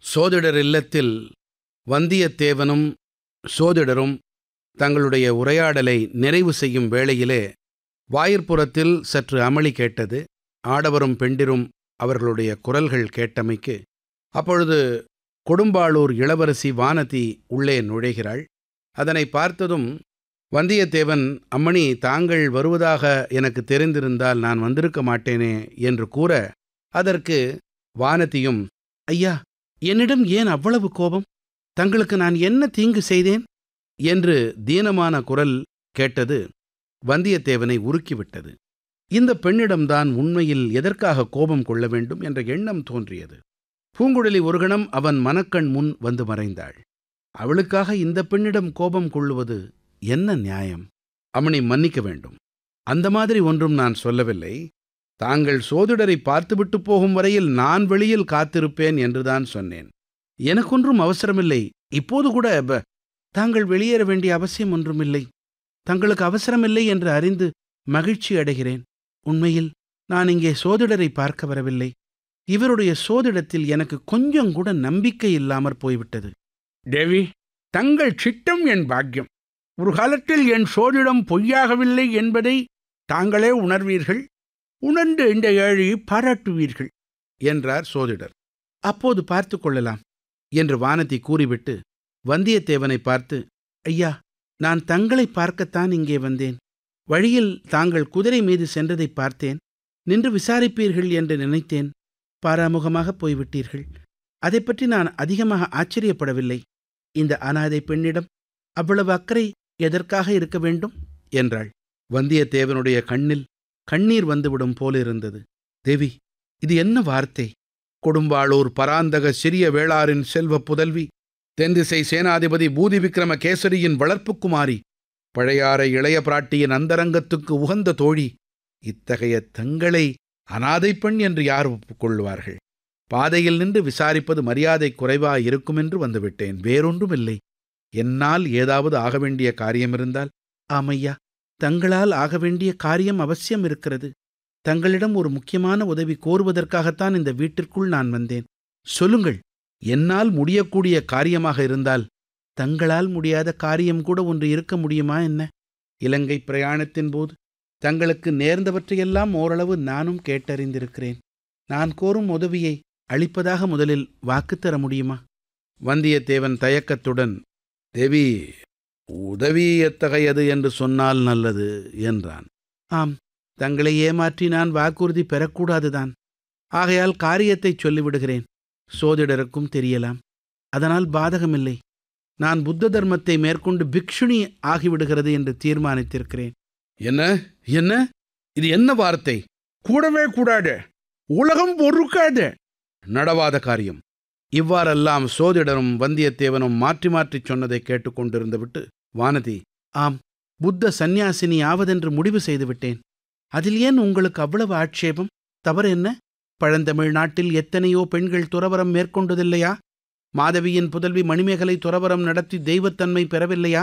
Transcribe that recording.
சோதிடர் இல்லத்தில் வந்தியத்தேவனும் சோதிடரும் தங்களுடைய உரையாடலை நிறைவு செய்யும் வேளையிலே வாயிற்புறத்தில் சற்று அமளி கேட்டது ஆடவரும் பெண்டிரும் அவர்களுடைய குரல்கள் கேட்டமைக்கு அப்பொழுது கொடும்பாளூர் இளவரசி வானதி உள்ளே நுழைகிறாள் அதனை பார்த்ததும் வந்தியத்தேவன் அம்மணி தாங்கள் வருவதாக எனக்கு தெரிந்திருந்தால் நான் வந்திருக்க மாட்டேனே என்று கூற அதற்கு வானதியும் ஐயா என்னிடம் ஏன் அவ்வளவு கோபம் தங்களுக்கு நான் என்ன தீங்கு செய்தேன் என்று தீனமான குரல் கேட்டது வந்தியத்தேவனை உருக்கிவிட்டது இந்த பெண்ணிடம்தான் உண்மையில் எதற்காக கோபம் கொள்ள வேண்டும் என்ற எண்ணம் தோன்றியது பூங்குழலி ஒரு கணம் அவன் மனக்கண் முன் வந்து மறைந்தாள் அவளுக்காக இந்த பெண்ணிடம் கோபம் கொள்ளுவது என்ன நியாயம் அம்மணி மன்னிக்க வேண்டும் அந்த மாதிரி ஒன்றும் நான் சொல்லவில்லை தாங்கள் சோதிடரை பார்த்துவிட்டு போகும் வரையில் நான் வெளியில் காத்திருப்பேன் என்றுதான் சொன்னேன் எனக்கொன்றும் அவசரமில்லை இப்போது கூட ப- தாங்கள் வெளியேற வேண்டிய அவசியம் ஒன்றுமில்லை தங்களுக்கு அவசரமில்லை என்று அறிந்து மகிழ்ச்சி அடைகிறேன் உண்மையில் நான் இங்கே சோதிடரை பார்க்க வரவில்லை இவருடைய சோதிடத்தில் எனக்கு கொஞ்சம் கூட நம்பிக்கை இல்லாமற் போய்விட்டது தேவி தங்கள் சித்தம் என் பாக்கியம் ஒரு காலத்தில் என் சோதிடம் பொய்யாகவில்லை என்பதை தாங்களே உணர்வீர்கள் உணர்ந்து இந்த ஏழை பாராட்டுவீர்கள் என்றார் சோதிடர் அப்போது பார்த்து கொள்ளலாம் என்று வானதி கூறிவிட்டு வந்தியத்தேவனை பார்த்து ஐயா நான் தங்களை பார்க்கத்தான் இங்கே வந்தேன் வழியில் தாங்கள் குதிரை மீது சென்றதை பார்த்தேன் நின்று விசாரிப்பீர்கள் என்று நினைத்தேன் பாராமுகமாக போய்விட்டீர்கள் அதைப் பற்றி நான் அதிகமாக ஆச்சரியப்படவில்லை இந்த அனாதை பெண்ணிடம் அவ்வளவு அக்கறை எதற்காக இருக்க வேண்டும் என்றாள் வந்தியத்தேவனுடைய கண்ணில் கண்ணீர் வந்துவிடும் போலிருந்தது தேவி இது என்ன வார்த்தை கொடும்பாளூர் பராந்தக சிறிய வேளாரின் செல்வ புதல்வி தென்திசை சேனாதிபதி பூதி விக்ரம கேசரியின் வளர்ப்புக்குமாரி பழையாறை இளைய பிராட்டியின் அந்தரங்கத்துக்கு உகந்த தோழி இத்தகைய தங்களை அனாதை பெண் என்று யார் ஒப்புக்கொள்வார்கள் பாதையில் நின்று விசாரிப்பது மரியாதை குறைவாய் இருக்கும் என்று வந்துவிட்டேன் வேறொன்றுமில்லை என்னால் ஏதாவது ஆக வேண்டிய காரியம் இருந்தால் ஆமையா தங்களால் ஆக வேண்டிய காரியம் அவசியம் இருக்கிறது தங்களிடம் ஒரு முக்கியமான உதவி கோருவதற்காகத்தான் இந்த வீட்டிற்குள் நான் வந்தேன் சொல்லுங்கள் என்னால் முடியக்கூடிய காரியமாக இருந்தால் தங்களால் முடியாத காரியம் கூட ஒன்று இருக்க முடியுமா என்ன இலங்கை பிரயாணத்தின் போது தங்களுக்கு நேர்ந்தவற்றையெல்லாம் ஓரளவு நானும் கேட்டறிந்திருக்கிறேன் நான் கோரும் உதவியை அளிப்பதாக முதலில் வாக்கு தர முடியுமா வந்தியத்தேவன் தயக்கத்துடன் தேவி உதவி எத்தகையது என்று சொன்னால் நல்லது என்றான் ஆம் தங்களை ஏமாற்றி நான் வாக்குறுதி பெறக்கூடாதுதான் ஆகையால் காரியத்தைச் சொல்லிவிடுகிறேன் சோதிடருக்கும் தெரியலாம் அதனால் பாதகமில்லை நான் புத்த தர்மத்தை மேற்கொண்டு பிக்ஷுனி ஆகிவிடுகிறது என்று தீர்மானித்திருக்கிறேன் என்ன என்ன இது என்ன வார்த்தை கூடவே கூடாது உலகம் பொறுக்காது நடவாத காரியம் இவ்வாறெல்லாம் சோதிடரும் வந்தியத்தேவனும் மாற்றி மாற்றிச் சொன்னதை கேட்டுக்கொண்டிருந்து விட்டு வானதி ஆம் புத்த சந்நியாசினி ஆவதென்று முடிவு செய்துவிட்டேன் அதில் ஏன் உங்களுக்கு அவ்வளவு ஆட்சேபம் தவறு என்ன பழந்தமிழ் நாட்டில் எத்தனையோ பெண்கள் துறவரம் மேற்கொண்டதில்லையா மாதவியின் புதல்வி மணிமேகலை துறவரம் நடத்தி தெய்வத்தன்மை பெறவில்லையா